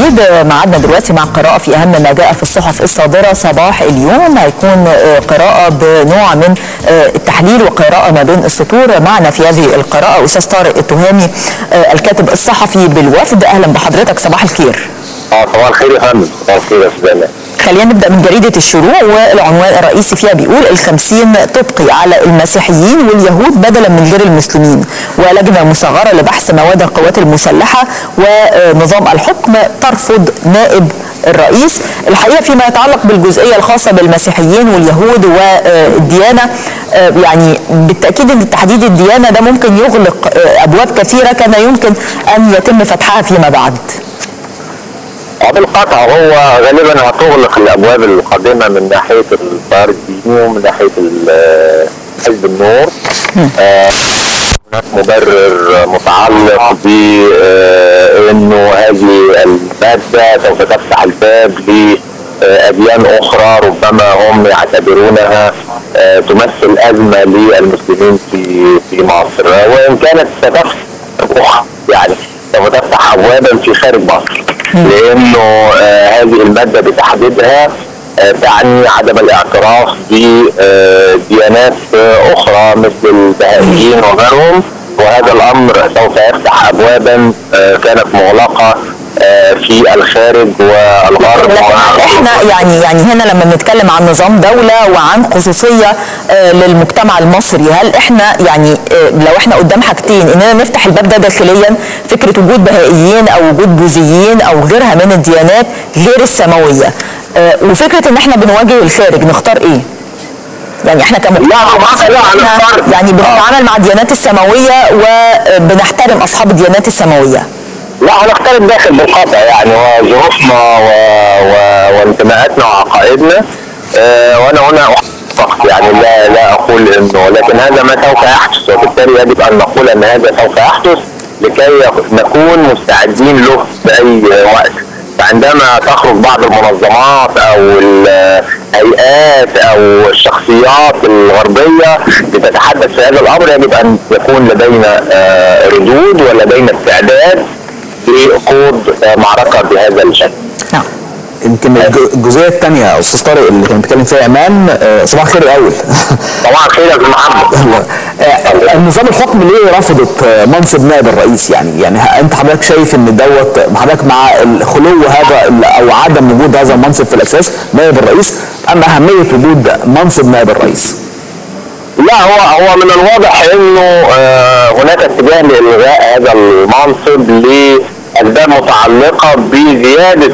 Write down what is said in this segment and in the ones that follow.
جديد معادنا دلوقتي مع قراءة في أهم ما جاء في الصحف الصادرة صباح اليوم هيكون قراءة بنوع من التحليل وقراءة ما بين السطور معنا في هذه القراءة أستاذ طارق التهامي الكاتب الصحفي بالوفد أهلا بحضرتك صباح الخير اه صباح الخير يا فندم صباح الخير يا استاذ خلينا نبدا من جريده الشروق والعنوان الرئيسي فيها بيقول الخمسين تبقي على المسيحيين واليهود بدلا من غير المسلمين ولجنه مصغره لبحث مواد القوات المسلحه ونظام الحكم ترفض نائب الرئيس الحقيقه فيما يتعلق بالجزئيه الخاصه بالمسيحيين واليهود والديانه يعني بالتاكيد ان تحديد الديانه ده ممكن يغلق ابواب كثيره كان يمكن ان يتم فتحها فيما بعد بالقطع هو غالبا هتغلق الابواب القادمه من ناحيه التيار الديني ومن ناحيه حزب النور هناك مبرر متعلق بانه هذه الماده سوف تفتح الباب لاديان اخرى ربما هم يعتبرونها تمثل ازمه للمسلمين في في مصر وان كانت ستفتح يعني سوف تفتح ابوابا في خارج مصر لانه آه هذه الماده بتحديدها آه تعني عدم الاعتراف بديانات آه اخرى مثل البهائيين وغيرهم وهذا الامر سوف يفتح ابوابا كانت مغلقه في الخارج والغرب احنا يعني يعني هنا لما بنتكلم عن نظام دوله وعن خصوصيه للمجتمع المصري هل احنا يعني لو احنا قدام حاجتين اننا نفتح الباب ده داخليا فكره وجود بهائيين او وجود بوذيين او غيرها من الديانات غير السماويه وفكره ان احنا بنواجه الخارج نختار ايه؟ يعني احنا كمجتمع مصري يعني بنتعامل مع الديانات السماويه وبنحترم اصحاب الديانات السماويه لا هنختلف داخل بالقطع يعني وظروفنا و... و... وانتماءاتنا وعقائدنا آه وانا هنا فقط يعني لا لا اقول انه لكن هذا ما سوف يحدث وبالتالي يجب ان نقول ان هذا سوف يحدث لكي نكون مستعدين له باي وقت فعندما تخرج بعض المنظمات او الهيئات او الشخصيات الغربيه لتتحدث في هذا الامر يجب ان يكون لدينا آه ردود ولدينا استعداد لخوض معركه بهذا الشكل. نعم. يمكن الجزئيه الثانيه يا استاذ طارق اللي كان بيتكلم فيها ايمان صباح الخير الاول صباح الخير يا محمد النظام الحكم ليه رفضت منصب نائب الرئيس يعني يعني انت حضرتك شايف ان دوت حضرتك مع خلو هذا او عدم وجود هذا المنصب في الاساس نائب الرئيس ام اهميه وجود منصب نائب الرئيس؟ لا هو هو من الواضح انه آه هناك اتجاه لالغاء هذا المنصب لاسباب متعلقه بزياده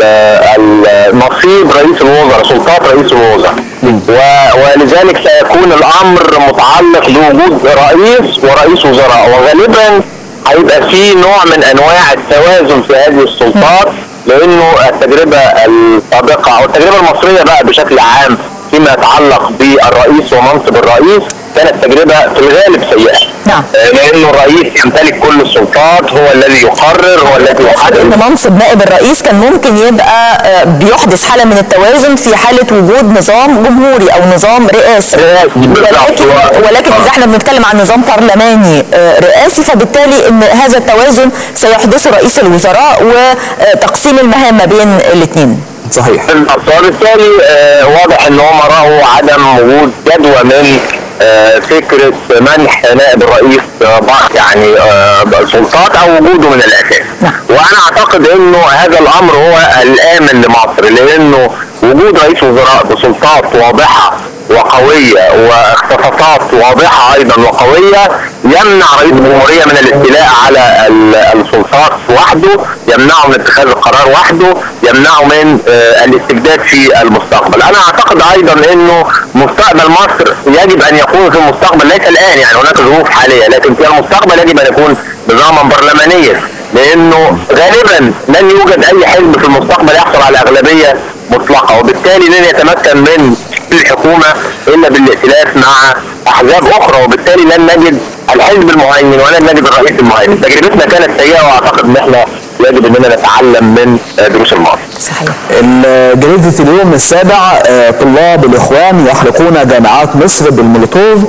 نصيب رئيس الوزراء سلطات رئيس الوزراء ولذلك سيكون الامر متعلق بوجود رئيس ورئيس وزراء وغالبا هيبقى في نوع من انواع التوازن في هذه السلطات لانه التجربه السابقه او التجربه المصريه بقى بشكل عام فيما يتعلق بالرئيس ومنصب الرئيس كانت تجربه في الغالب سيئه. نعم. لانه الرئيس يمتلك كل السلطات هو الذي يقرر هو الذي يحدد ان منصب نائب الرئيس كان ممكن يبقى بيحدث حاله من التوازن في حاله وجود نظام جمهوري او نظام رئاسي. ولكن ولكن اذا احنا بنتكلم عن نظام برلماني رئاسي فبالتالي ان هذا التوازن سيحدثه رئيس الوزراء وتقسيم المهام ما بين الاثنين. صحيح وبالتالي آه واضح ان هم راوا عدم وجود جدوى من آه فكره منح نائب الرئيس آه يعني آه سلطات او وجوده من الاساس نعم. وانا اعتقد انه هذا الامر هو الامن لمصر لانه وجود رئيس وزراء بسلطات واضحه وقوية واختصاصات واضحة أيضا وقوية يمنع رئيس الجمهورية من الاستيلاء على السلطات وحده يمنعه من اتخاذ القرار وحده يمنعه من الاستبداد في المستقبل أنا أعتقد أيضا أنه مستقبل مصر يجب أن يكون في المستقبل ليس الآن يعني هناك ظروف حالية لكن في المستقبل يجب أن يكون نظاما برلمانيا لأنه غالبا لن يوجد أي حزب في المستقبل يحصل على أغلبية مطلقة وبالتالي لن يتمكن من الحكومة إلا بالائتلاف مع أحزاب أخرى وبالتالي لن نجد الحزب المهيمن ولن نجد الرئيس المهيمن تجربتنا كانت سيئة وأعتقد إن إحنا يجب اننا نتعلم من دروس الماضي. صحيح. جريدة اليوم السابع طلاب الإخوان يحرقون جامعات مصر بالمولوتوف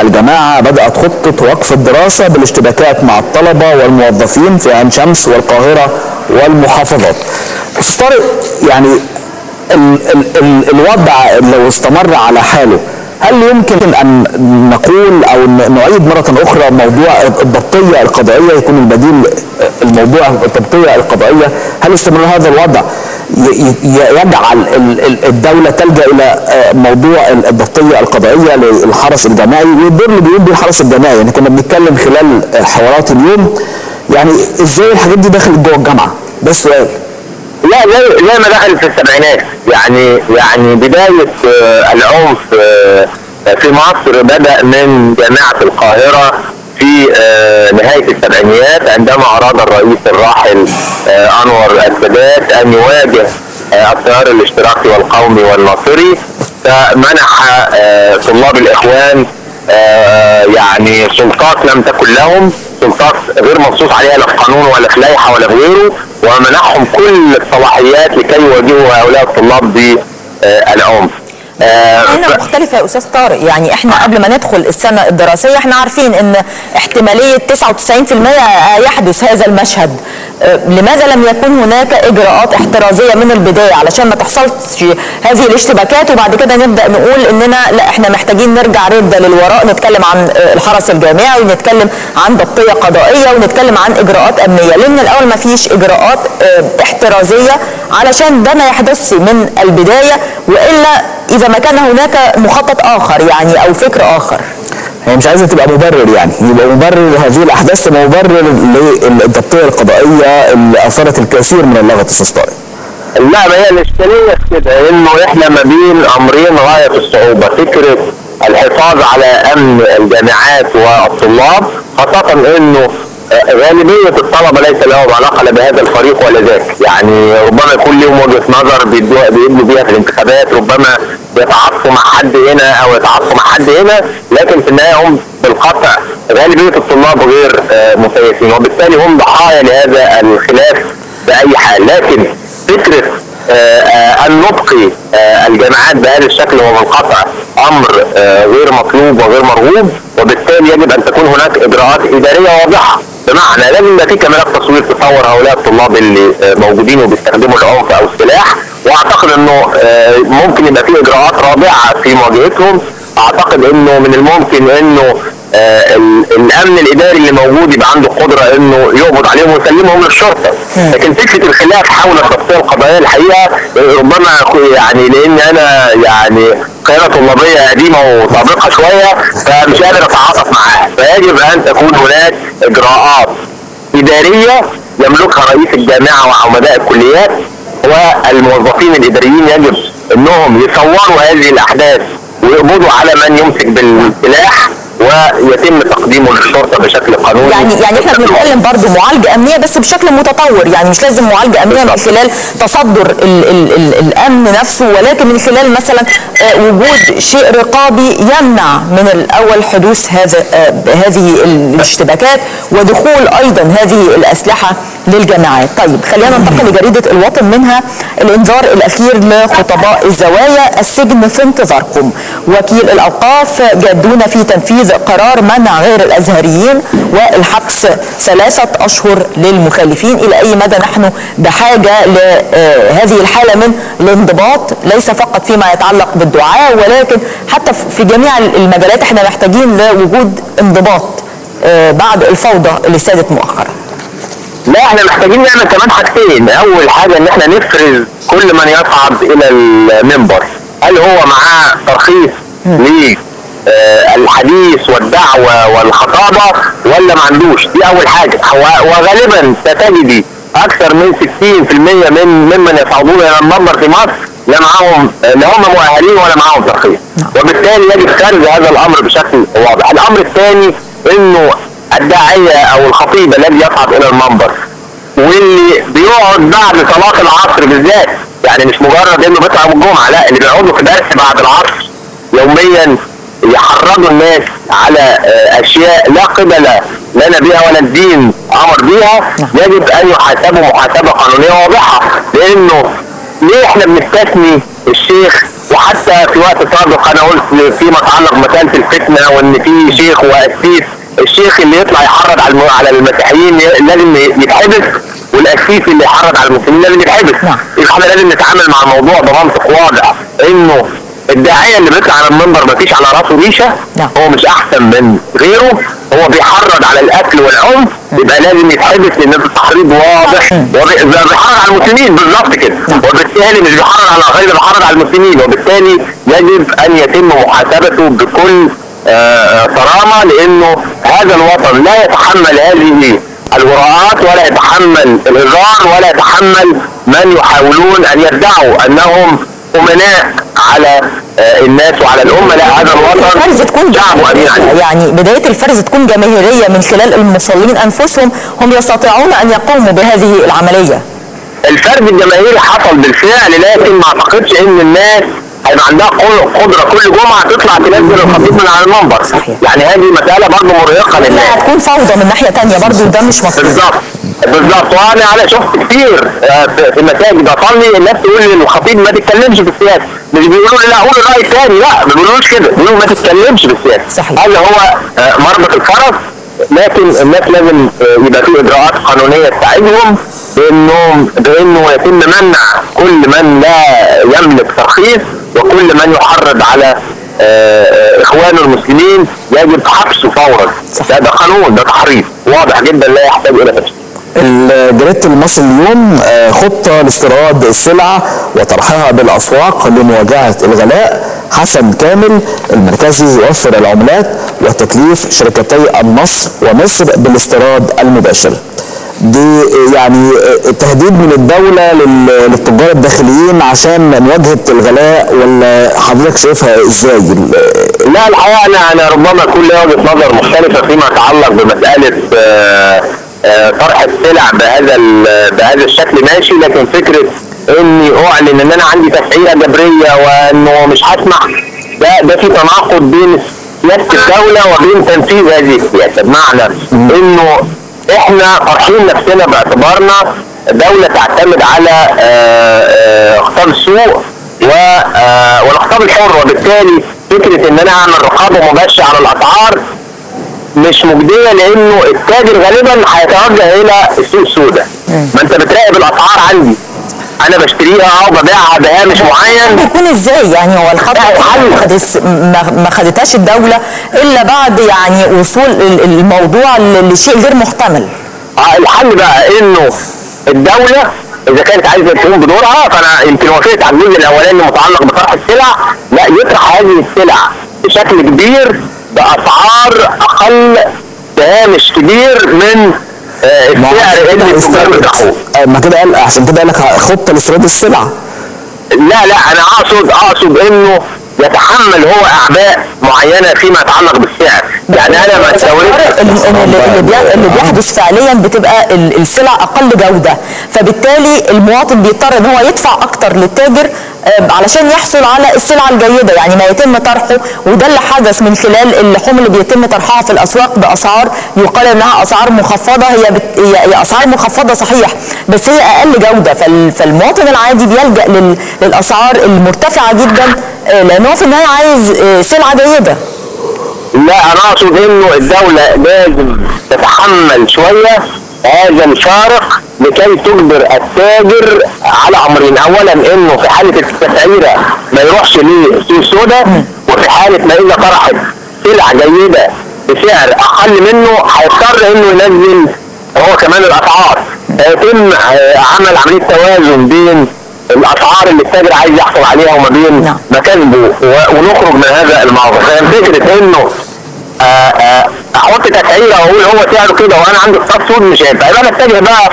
الجماعة بدأت خطة وقف الدراسة بالاشتباكات مع الطلبة والموظفين في عين شمس والقاهرة والمحافظات أستاذ طارق يعني ال ال ال الوضع لو استمر على حاله هل يمكن ان نقول او ن- نعيد مره اخرى موضوع الضبطيه القضائيه يكون البديل الموضوع الضبطيه القضائيه هل استمرار هذا الوضع ي- ي- يجعل ال- ال- الدوله تلجا الى آه، موضوع الضبطيه القضائيه للحرس الجماعي والدور اللي بيقوم بيه الحرس الجماعي يعني كنا بنتكلم خلال آه، حوارات اليوم يعني ازاي الحاجات دي دخلت جوه الجامعه ده السؤال لا زي زي ما دخل في السبعينات يعني يعني بداية آه، العنف آه، في مصر بدأ من جامعة القاهرة في آه، نهاية السبعينيات عندما أراد الرئيس الراحل آه، أنور السادات أن يواجه آه، التيار الاشتراكي والقومي والناصري فمنح آه، طلاب الإخوان آه، يعني سلطات لم تكن لهم سلطات غير منصوص عليها لا في قانون ولا في لائحه ولا في غيره ومنحهم كل الصلاحيات لكي يواجهوا هؤلاء الطلاب بالعنف. آه، هنا ف- مختلفة يا أستاذ طارق يعني احنا قبل ما ندخل السنة الدراسية احنا عارفين ان احتمالية 99% يحدث هذا المشهد اه، لماذا لم يكن هناك إجراءات احترازية من البداية علشان ما تحصلش هذه الاشتباكات وبعد كده نبدأ نقول اننا لا احنا محتاجين نرجع ردة للوراء نتكلم عن اه، الحرس الجامعي ونتكلم عن ضبطية قضائية ونتكلم عن إجراءات أمنية لأن الأول ما فيش إجراءات اه، احترازية علشان ده ما يحدثش من البداية وإلا إذا ما كان هناك مخطط آخر يعني أو فكر آخر هي مش عايزه تبقى مبرر يعني يبقى مبرر هذه الاحداث تبقى مبرر للضبطيه القضائيه اللي اثارت الكثير من اللغط استاذ طارق لا ما هي الاشكاليه في كده انه احنا ما بين امرين غايه في الصعوبه فكره الحفاظ على امن الجامعات والطلاب خاصه انه آه، غالبيه الطلبه ليس لهم علاقه لا بهذا الفريق ولا ذاك، يعني ربما يكون لهم وجهه نظر بيدوا- بيدلوا بيها في الانتخابات، ربما بيتعاطفوا مع حد هنا او يتعاطفوا مع حد هنا، لكن في النهايه هم بالقطع غالبيه الطلاب غير آه، مسيسين وبالتالي هم ضحايا لهذا الخلاف باي حال، لكن فكره آه، آه، ان نبقي آه، الجامعات بهذا الشكل هو بالقطع امر آه، غير مطلوب وغير مرغوب وبالتالي يجب ان تكون هناك اجراءات اداريه واضحه بمعنى لازم يبقى في كاميرات تصوير تصور هؤلاء الطلاب اللي آه، موجودين وبيستخدموا العنف او السلاح واعتقد انه آه، ممكن يبقى في اجراءات رادعه في مواجهتهم اعتقد انه من الممكن انه آه، ال- الامن الاداري اللي موجود يبقى عنده قدره انه يقبض عليهم ويسلمهم للشرطه لكن فكره الخلاف حول التغطيه القضائيه الحقيقه ربما أكون- يعني لان انا يعني قياده طلابيه قديمه وسابقه شويه فمش قادر اتعاطف معاها فيجب ان تكون هناك اجراءات اداريه يملكها رئيس الجامعه وعمداء الكليات والموظفين الاداريين يجب انهم يصوروا هذه الاحداث ويقبضوا على من يمسك بالسلاح ويتم تقديمه للشرطه بشكل قانوني يعني يعني احنا بنتكلم برضو معالجه امنيه بس بشكل متطور يعني مش لازم معالجه امنيه من بالظبط. خلال تصدر ال ال ال الامن نفسه ولكن من خلال مثلا آه، وجود شيء رقابي يمنع من الاول حدوث هذا آه، هذه الاشتباكات ودخول ايضا هذه الاسلحه للجامعات طيب خلينا ننتقل لجريده الوطن منها الانذار الاخير لخطباء الزوايا السجن في انتظاركم وكيل الاوقاف جادون في تنفيذ قرار منع غير الازهريين والحبس ثلاثه اشهر للمخالفين الى اي مدى نحن بحاجه لهذه الحاله من الانضباط ليس فقط فيما يتعلق بالدعاء ولكن حتى في جميع المجالات احنا محتاجين لوجود انضباط آه، بعد الفوضى اللي سادت مؤخرا لا احنا محتاجين نعمل كمان حاجتين اول حاجه ان احنا نفرز كل من يصعد الى المنبر هل هو معاه ترخيص للحديث والدعوه والخطابه ولا ما عندوش دي اول حاجه و- وغالبا ستجدي اكثر من 60% من ممن يصعدون الى المنبر في مصر لا معاهم لا هم مؤهلين ولا معاهم ترخيص وبالتالي يجب فرز هذا الامر بشكل واضح الامر الثاني انه الداعيه او الخطيب الذي يصعد الى المنبر واللي بيقعد بعد صلاه العصر بالذات يعني مش مجرد انه بيطلع يوم الجمعه لا اللي بيقعدوا في درس بعد العصر يوميا يحرضوا الناس على آه، اشياء لا قبل لنا بها ولا الدين امر بها يجب ان يحاسبوا محاسبه قانونيه واضحه لانه ليه احنا بنستثني الشيخ وحتى في وقت سابق انا قلت فيما يتعلق بمساله الفتنه وان في شيخ وقسيس الشيخ اللي يطلع يحرض على الم- على المسيحيين ي- لازم يتحبس والقسيس اللي يحرض على المسلمين لازم يتحبس نعم. يبقى احنا لازم نتعامل مع الموضوع بمنطق واضح انه الداعيه اللي بيطلع على المنبر مفيش على راسه ريشه نعم. هو مش احسن من غيره هو بيحرض على القتل والعنف يبقى لازم يتحبس لان ده تحريض واضح وبي- بيحرض على المسلمين بالظبط كده وبالتالي مش بيحرض على غير بيحرض على المسلمين وبالتالي يجب ان يتم محاسبته بكل آه، آه، صرامه لانه هذا الوطن لا يتحمل هذه الوراءات ولا يتحمل الهزار ولا يتحمل من يحاولون ان يدعوا انهم امناء على آه، الناس وعلى الامه لا هذا الفرز تكون الوطن شعب امين عليه يعني بداية الفرز تكون جماهيرية من خلال المصلين أنفسهم هم يستطيعون أن يقوموا بهذه العملية الفرد الجماهيري حصل بالفعل لكن ما اعتقدش ان الناس هيبقى عندها قل- قدره كل جمعه تطلع تنزل الخطيب من على المنبر صحيح. يعني هذه مساله برضه مرهقه للناس لا هتكون فوضى من ناحية تانية برضو ده مش مطلوب بالظبط بالظبط وانا انا شفت كتير آه، في في المساجد اصلي الناس تقول لي الخطيب ما تتكلمش في السياسه مش بيقولوا لي لا قول الراي الثاني لا ما بيقولوش كده بيقولوا ما تتكلمش في السياسه صحيح. هذا هو آه، مربط الفرس لكن الناس لازم آه، يبقى في اجراءات قانونيه تساعدهم بانه بانه يتم منع كل من لا يملك ترخيص وكل من يحرض على آه، آه، اخوانه المسلمين يجب حبسه فورا صح. ده ده قانون ده تحريض واضح جدا لا يحتاج الى تفسير جريدة المصري اليوم آه، خطة لاستيراد السلع وطرحها بالأسواق لمواجهة الغلاء حسن كامل المركزي يوفر العملات وتكليف شركتي النصر ومصر بالاستيراد المباشر دي يعني آه، تهديد من الدولة لل- للتجار الداخليين عشان مواجهة الغلاء ولا حضرتك شايفها ازاي؟ ال- لا الحقيقه انا انا ربما يكون لي وجهه نظر مختلفه فيما يتعلق بمساله آه، آه، طرح السلع بهذا ال- بهذا الشكل ماشي لكن فكره اني اعلن ان انا عندي تسعيره جبريه وانه مش هسمح ده ده في تناقض بين سياسه الدوله وبين تنفيذ هذه السياسه بمعنى انه احنا طرحين نفسنا باعتبارنا دوله تعتمد على آه، آه، اقتصاد السوق و آه، والاقتصاد الحر وبالتالي فكره ان انا اعمل رقابه مباشره على الاسعار مش مجديه لانه التاجر غالبا هيتوجه الى السوق السوداء ما انت بتراقب الاسعار عندي انا بشتريها او ببيعها بهامش معين بيكون ازاي يعني هو الخطوه لا، الحل. ما خدس- ما ما خدتهاش الدوله الا بعد يعني وصول ال- الموضوع ل- لشيء غير محتمل آه، الحل بقى انه الدولة اذا كانت عايزة تقوم بدورها فانا يمكن وافقت على الجزء الاولاني المتعلق بطرح السلع لا يطرح هذه السلع بشكل كبير باسعار اقل بهامش كبير من آه، ما هو السعر كده اللي التجار هيستورد. بيطرحوه آه، ما كده قال عشان كده قال لك خطة لاستيراد السلع لا لا انا اقصد اقصد انه يتحمل هو اعباء معينه فيما يتعلق بالسعر يعني انا ما بس استوردش الفرق ال- ال- اللي, اللي, بي- اللي بيحدث فعليا بتبقى ال- السلع اقل جوده فبالتالي المواطن بيضطر ان هو يدفع اكتر للتاجر آه، علشان يحصل على السلعه الجيده يعني ما يتم طرحه وده اللي حدث من خلال اللحوم اللي بيتم طرحها في الاسواق باسعار يقال انها اسعار مخفضه هي, بت... هي هي اسعار مخفضه صحيح بس هي اقل جوده فال... فالمواطن العادي بيلجا لل... للاسعار المرتفعه جدا آه، لان هو في النهايه عايز آه، سلعه جيده لا انا اقصد انه الدولة لازم تتحمل شوية هذا الفارق لكي تجبر التاجر على امرين اولا انه في حالة التسعيرة ما يروحش للسوق السوداء وفي حالة ما اذا طرحت سلع جيدة بسعر اقل منه هيضطر انه ينزل هو كمان الاسعار فيتم آه، عمل عملية توازن بين الاسعار اللي التاجر عايز يحصل عليها وما بين نعم. مكاسبه و- ونخرج من هذا الموضوع فاهم فكره انه آه، آه، احط تسعيره واقول هو سعره كده وانا عندي اقتصاد سود مش هينفع يبقى انا اتجه بقى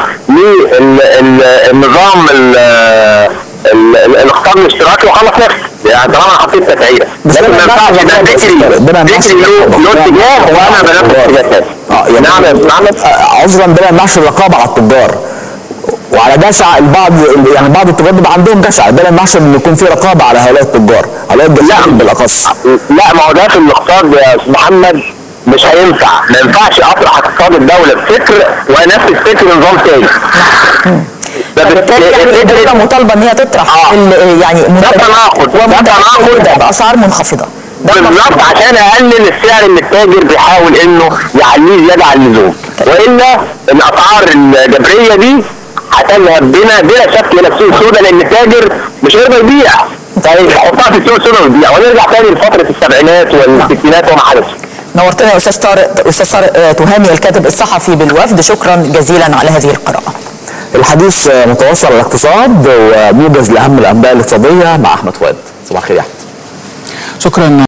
للنظام الاقتصاد الاشتراكي واخلص نفسي يعني طالما انا حطيت تسعيره بس لكن ما ده ينفعش ما ده ينفعش ذكري ده ما ينفعش ذكري له له اتجاه وانا بنفذ اتجاه تاني اه يعني نعم يا أستاذ احمد آه، عذرا ده ما يمنعش الرقابه على التجار وعلى جشع البعض يعني بعض التجار بيبقى عندهم جشع ده ما يمنعش ان يكون في رقابه على هؤلاء التجار هؤلاء الجشعين بالاخص لا ما هو ده في الاقتصاد يا استاذ محمد مش هينفع ما ينفعش اطرح اقتصاد الدوله بفكر وانفذ فكر نظام تاني فبالتالي يعني فبالتالي الدوله مطالبه ان هي تطرح آه. ال- يعني تناقض. ده ومنتجات تناقض. باسعار منخفضه ده بالظبط عشان اقلل السعر اللي التاجر بيحاول انه يعليه زياده عن اللزوم والا الاسعار الجبريه دي هتذهب بنا بلا شك الى السوق السوداء لان التاجر مش هيقدر يبيع هيحطها في السوق السوداء ويبيع ونرجع تاني لفتره السبعينات والستينات وما حدث نورتنا يا استاذ طارق استاذ طارق آه، تهامي الكاتب الصحفي بالوفد شكرا جزيلا على هذه القراءه الحديث متواصل على الاقتصاد وموجز لاهم الانباء الاقتصاديه مع احمد فؤاد صباح الخير يا احمد شكرا